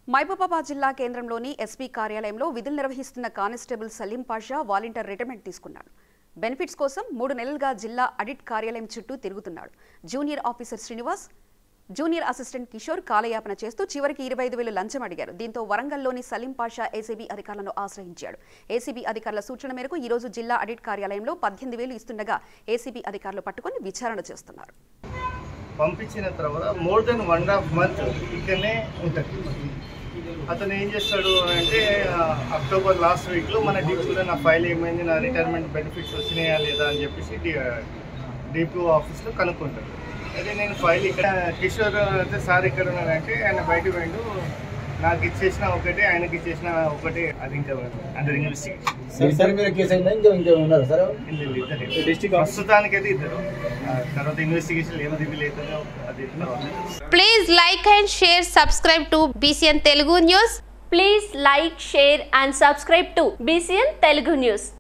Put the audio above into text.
మహబూబాబాద్ జిల్లా కేంద్రంలోని ఎస్పీ కార్యాలయంలో విధులు నిర్వహిస్తున్న constable Saleem Pasha volunteer retirement తీసుకున్నాడు బెనిఫిట్స్ కోసం మూడు నెలలుగా జిల్లా ఆడిట్ కార్యాలయం చుట్టూ తిరుగుతున్నాడు junior officer Srinivas junior assistant Kishore కాలయాపన చేస్తూ చివరికి ఇరవై ఐదు వేలు లంచం అడిగారు దీంతో వరంగల్లోని సలీం పాషా ఏసీబీ అధికారులను ఆశ్రయించాడు ఏసీబీ అధికారుల సూచన మేరకు ఈ రోజు జిల్లా ఆడిట్ కార్యాలయంలో పద్దెనిమిది వేలు ఇస్తుండగా ఏసీబీ అధికారులు పట్టుకొని విచారణ చేస్తున్నారు పంపించిన తర్వాత more than one and half month ఇక్కడనే ఉంటుంది అతను ఏం చేస్తాడు అంటే ఆ, అక్టోబర్ లాస్ట్ వీక్లో మన డ్యూటీలో నా ఫైల్ ఏమైంది నా రిటైర్మెంట్ బెనిఫిట్స్ వచ్చినాయా లేదా అని చెప్పేసి డిపో ఆఫీస్లో కనుక్కుంటాడు అయితే నేను ఫైల్ ఇక్కడ కిషోర్ అయితే సార్ ఇక్కడ ఉన్నాడంటే ఆయన బయట పోయిండు నాకు ఇచ్చేసిన ఒకటే ఆయనకి ఇచ్చేసిన ఒకటే అది ఇంకా అండర్ ఇన్వెస్టిగేషన్ సార్ సార్ మీరు కేసు అయిందా ఇంకా ఇంకా ఉన్నారు సార్ డిస్ట్రిక్ట్ ప్రస్తుతానికైతే ఇద్దరు ఆ, తర్వాత ఇన్వెస్టిగేషన్ ఏమి రివీల్ అవుతుందో అది తర్వాత Please like and share, subscribe to BCN Telugu News. Please like, share and subscribe to BCN Telugu News.